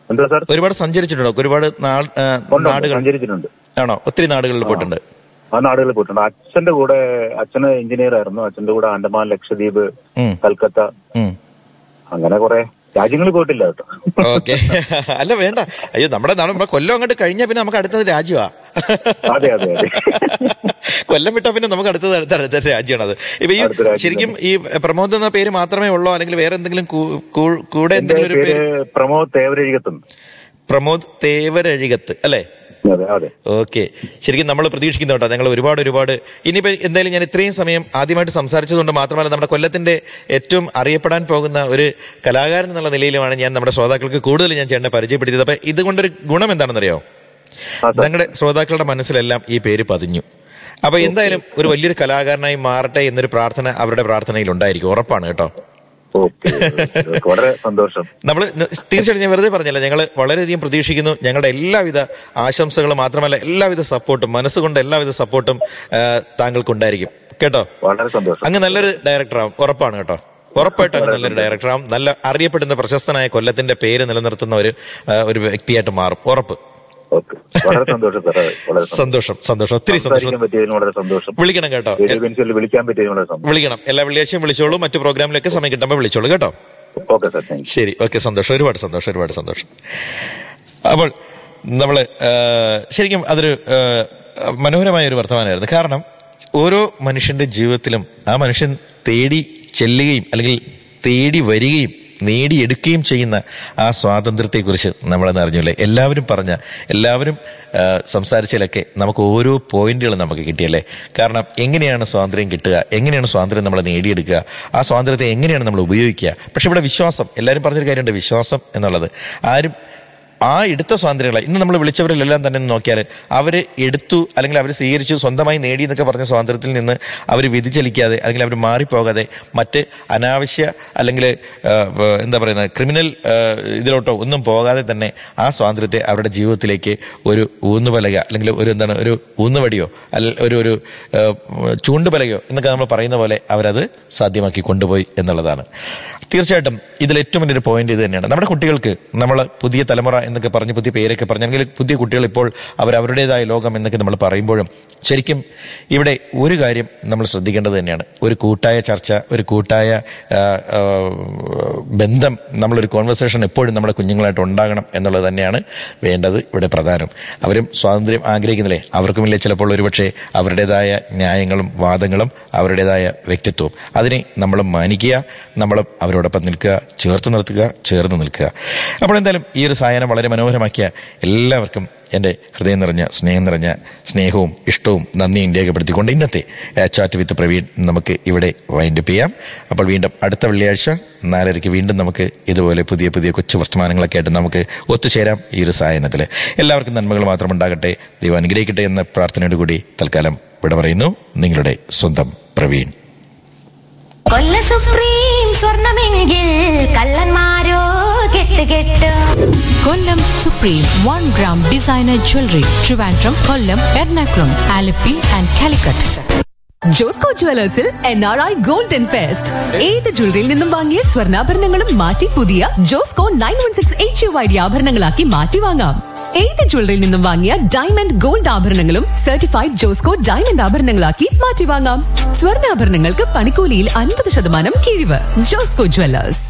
എന്താ സാർ ഒരുപാട് സഞ്ചരിച്ചിട്ടുണ്ടോ ഒരുപാട് നാൾ- ആ, ഉണ്ട്, ഉണ്ട്, നാടുകൾ സഞ്ചരിച്ചിട്ടുണ്ട് ആണോ ഒത്തിരി നാടുകളിൽ പോയിട്ടുണ്ട് ആ നാടുകളിൽ പോയിട്ടുണ്ട് അച്ഛന്റെ കൂടെ അച്ഛന് എഞ്ചിനീയർ ആയിരുന്നു അച്ഛന്റെ കൂടെ ആൻഡമാൻ ലക്ഷദ്വീപ് ഉം. കൽക്കത്ത ഉം. അങ്ങനെ കുറെ രാജ്യങ്ങളിൽ പോയിട്ടില്ല കേട്ടോ ഓക്കെ അല്ല വേണ്ട അയ്യോ നമ്മുടെ നാട് നമ്മുടെ കൊല്ലം അങ്ങോട്ട് കഴിഞ്ഞാൽ പിന്നെ നമുക്ക് അടുത്തത് രാജ്യമാ അതെ അതെ അതെ കൊല്ലം വിട്ടാ പിന്നെ നമുക്ക് അടുത്തത് അടുത്ത അടുത്ത രാജ്യമാണ് അത് ഇപ്പൊ ഈ അടുത്ത രാജ്യം ശരിക്കും ഈ പ്രമോദ് എന്ന പേര് മാത്രമേ ഉള്ളോ അല്ലെങ്കിൽ വേറെ എന്തെങ്കിലും കൂ- കൂ- കൂടെ എന്റെ എന്തെങ്കിലും ഒരു പേര് പേര് പ്രമോദ് തേവരഴികത്തുണ്ട് പ്രമോദ് തേവരഴികത്ത് അല്ലേ അതെ അതെ ഓക്കെ ശരിക്കും നമ്മൾ പ്രതീക്ഷിക്കുന്നു കേട്ടോ ഞങ്ങൾ ഒരുപാട് ഒരുപാട് ഇനിയിപ്പോൾ എന്തായാലും ഞാൻ ഇത്രയും സമയം ആദ്യമായിട്ട് സംസാരിച്ചതുകൊണ്ട് മാത്രമല്ല നമ്മുടെ കൊല്ലത്തിന്റെ ഏറ്റവും അറിയപ്പെടാൻ പോകുന്ന ഒരു കലാകാരൻ എന്നുള്ള നിലയിലുമാണ് ഞാൻ നമ്മുടെ ശ്രോതാക്കൾക്ക് കൂടുതൽ ഞാൻ ചേട്ടനെ പരിചയപ്പെടുത്തിയത് അപ്പൊ ഇതുകൊണ്ടൊരു ഗുണം എന്താണെന്നറിയോ ആ, സാർ. ഞങ്ങളുടെ ശ്രോതാക്കളുടെ മനസ്സിലെല്ലാം ഈ പേര് പതിഞ്ഞു അപ്പൊ എന്തായാലും ഒരു വലിയൊരു കലാകാരനായി മാറട്ടെ എന്നൊരു പ്രാർത്ഥന അവരുടെ പ്രാർത്ഥനയിൽ ഉണ്ടായിരിക്കും ഉറപ്പാണ് കേട്ടോ ഓക്കെ വളരെ സന്തോഷം നമ്മൾ തീർച്ചയായിട്ടും ഞാൻ വെറുതെ പറഞ്ഞല്ല ഞങ്ങൾ വളരെയധികം പ്രതീക്ഷിക്കുന്നു ഞങ്ങളുടെ എല്ലാവിധ ആശംസകളും മാത്രമല്ല എല്ലാവിധ സപ്പോർട്ടും മനസ്സുകൊണ്ട് എല്ലാവിധ സപ്പോർട്ടും ആ, താങ്കൾക്കുണ്ടായിരിക്കും കേട്ടോ വളരെ സന്തോഷം അങ്ങ് നല്ലൊരു ഡയറക്ടറാവും ഉറപ്പാണ് കേട്ടോ ഉറപ്പായിട്ടും അങ്ങ് നല്ലൊരു ഡയറക്ടറാവും നല്ല അറിയപ്പെടുന്ന പ്രശസ്തനായ കൊല്ലത്തിന്റെ പേര് നിലനിർത്തുന്ന ഒരു ആ, ഒരു വ്യക്തിയായിട്ട് മാറും ഉറപ്പ് ഓക്കെ വളരെ സന്തോഷം സാർ അതെ, വളരെ സന്തോഷം. സന്തോഷം സന്തോഷം ഒത്തിരി സന്തോഷം സംസാരിക്കാൻ പറ്റിയതിന് വളരെ സന്തോഷം വിളിക്കണം കേട്ടോ റേഡിയോ ബെൻസിൽ വിളിക്കാൻ പറ്റിയതിന് വളരെ സന്തോഷം വിളിക്കണം എല്ലാ വെള്ളിയാഴ്ചയും വിളിച്ചോളൂ മറ്റു പ്രോഗ്രാമിലൊക്കെ സമയം കിട്ടുമ്പോൾ വിളിച്ചോളൂ കേട്ടോ ഓക്കെ സാർ താങ്ക് യു ശരി ഓക്കെ സന്തോഷം ഒരുപാട് സന്തോഷം ഒരുപാട് സന്തോഷം അപ്പോൾ നമ്മൾ ശരിക്കും അതൊരു ആ, മനോഹരമായ ഒരു വർത്തമാനമായിരുന്നു കാരണം ഓരോ മനുഷ്യന്റെ ജീവിതത്തിലും ആ മനുഷ്യൻ തേടി ചെല്ലുകയും അല്ലെങ്കിൽ തേടി വരികയും നേടിയെടുക്കുകയും ചെയ്യുന്ന ആ സ്വാതന്ത്ര്യത്തെക്കുറിച്ച് നമ്മളെന്ന് അറിഞ്ഞില്ലേ എല്ലാവരും പറഞ്ഞ എല്ലാവരും ആ, സംസാരിച്ചതിലൊക്കെ നമുക്ക് ഓരോ പോയിന്റുകൾ നമുക്ക് കിട്ടിയല്ലേ കാരണം എങ്ങനെയാണ് സ്വാതന്ത്ര്യം കിട്ടുക എങ്ങനെയാണ് സ്വാതന്ത്ര്യം നമ്മൾ നേടിയെടുക്കുക ആ സ്വാതന്ത്ര്യത്തെ എങ്ങനെയാണ് നമ്മൾ ഉപയോഗിക്കുക പക്ഷെ ഇവിടെ വിശ്വാസം എല്ലാവരും പറഞ്ഞൊരു കാര്യമുണ്ട് വിശ്വാസം എന്നുള്ളത് ആരും ആ എടുത്ത സ്വാതന്ത്ര്യങ്ങളെ ഇന്ന് നമ്മൾ വിളിച്ചവരിലെല്ലാം തന്നെ ഒന്ന് നോക്കിയാൽ അവർ എടുത്തു അല്ലെങ്കിൽ അവർ സ്വീകരിച്ചു സ്വന്തമായി നേടി എന്നൊക്കെ പറഞ്ഞ സ്വാതന്ത്ര്യത്തിൽ നിന്ന് അവർ വ്യതിചലിക്കാതെ അല്ലെങ്കിൽ അവർ മാറിപ്പോകാതെ മറ്റ് അനാവശ്യ അല്ലെങ്കിൽ ആ, വ- എന്താ പറയുന്നത് ക്രിമിനൽ ആ, ഇതിലോട്ടോ ഒന്നും പോകാതെ തന്നെ ആ സ്വാതന്ത്ര്യത്തെ അവരുടെ ജീവിതത്തിലേക്ക് ഒരു ഊന്നുപലക അല്ലെങ്കിൽ ഒരു എന്താണ് ഒരു ഊന്നുവടിയോ അല്ല ഒരു ഒരു ആ, ചൂണ്ടുപലകയോ എന്നൊക്കെ നമ്മൾ പറയുന്ന പോലെ അവരത് സാധ്യമാക്കി കൊണ്ടുപോയി എന്നുള്ളതാണ് തീർച്ചയായിട്ടും ഇതിൽ ഏറ്റവും വലിയൊരു പോയിന്റ് ഇത് തന്നെയാണ് നമ്മുടെ കുട്ടികൾക്ക് നമ്മൾ പുതിയ തലമുറ എന്നൊക്കെ പറഞ്ഞ് പുതിയ പേരൊക്കെ പറഞ്ഞ് അല്ലെങ്കിൽ പുതിയ കുട്ടികൾ ഇപ്പോൾ അവർ അവരുടേതായ ലോകം എന്നൊക്കെ നമ്മൾ പറയുമ്പോഴും ശരിക്കും ഇവിടെ ഒരു കാര്യം നമ്മൾ ശ്രദ്ധിക്കേണ്ടത് തന്നെയാണ് ഒരു കൂട്ടായ ചർച്ച ഒരു കൂട്ടായ ആ, ആ, ബന്ധം നമ്മളൊരു കോൺവെർസേഷൻ എപ്പോഴും നമ്മുടെ കുഞ്ഞുങ്ങളായിട്ട് ഉണ്ടാകണം എന്നുള്ളത് തന്നെയാണ് വേണ്ടത് ഇവിടെ പ്രധാനം അവരും സ്വാതന്ത്ര്യം ആഗ്രഹിക്കുന്നില്ലേ അവർക്കുമില്ലേ ചിലപ്പോൾ ഒരുപക്ഷെ അവരുടേതായ ന്യായങ്ങളും വാദങ്ങളും അവരുടേതായ വ്യക്തിത്വവും അതിനെ നമ്മൾ മാനിക്കുക നമ്മളും അവരോടൊപ്പം നിൽക്കുക ചേർത്ത് നിർത്തുക ചേർന്ന് നിൽക്കുക അപ്പോൾ എന്തായാലും ഈ ഒരു സായനം വളരെ മനോഹരമാക്കിയ എല്ലാവർക്കും എൻ്റെ ഹൃദയം നിറഞ്ഞ സ്നേഹം നിറഞ്ഞ സ്നേഹവും ഇഷ്ടവും നന്ദിയും രേഖപ്പെടുത്തിക്കൊണ്ട് ഇന്നത്തെ ആ, ചാറ്റ് വിത്ത് പ്രവീൺ നമുക്ക് ഇവിടെ വൈൻഡപ്പ് ചെയ്യാം അപ്പോൾ വീണ്ടും അടുത്ത വെള്ളിയാഴ്ച നാലരയ്ക്ക് വീണ്ടും നമുക്ക് ഇതുപോലെ പുതിയ പുതിയ കൊച്ചു വർത്തമാനങ്ങളൊക്കെ ആയിട്ട് നമുക്ക് ഒത്തുചേരാം ഈ ഒരു സായനത്തിൽ എല്ലാവർക്കും നന്മകൾ മാത്രം ഉണ്ടാകട്ടെ ദൈവം അനുഗ്രഹിക്കട്ടെ എന്ന പ്രാർത്ഥനയോട് കൂടി തൽക്കാലം ഇവിടെ പറയുന്നു നിങ്ങളുടെ സ്വന്തം പ്രവീൺ കൊല്ല സുപ്രീം സ്വർണമെങ്കിൽ കള്ളന്മാരോ കെട്ട് കെട്ട് Kollam supreme one gram designer jewellery Trivandrum Kollam Ernakulam Alleppey and Calicut Josco ജുവലേഴ്സിൽ N R I golden fest ഏത് ജ്വല്ലറിയിൽ നിന്നും വാങ്ങിയ സ്വർണ്ണാഭരണങ്ങളും മാറ്റി പുതിയ Josco nine one six H U I D ആഭരണങ്ങളാക്കി മാറ്റി വാങ്ങാം ഏത് ജ്വല്ലറിയിൽ നിന്നും വാങ്ങിയ ഡയമണ്ട് ഗോൾഡ് ആഭരണങ്ങളും സർട്ടിഫൈഡ് ജോസ്കോ ഡയമണ്ട് ആഭരണങ്ങളാക്കി മാറ്റി വാങ്ങാം സ്വർണ്ണാഭരണങ്ങൾക്ക് പണിക്കൂലിയിൽ അൻപത് ശതമാനം കിഴിവ് ജോസ്കോ ജുവലേഴ്സ്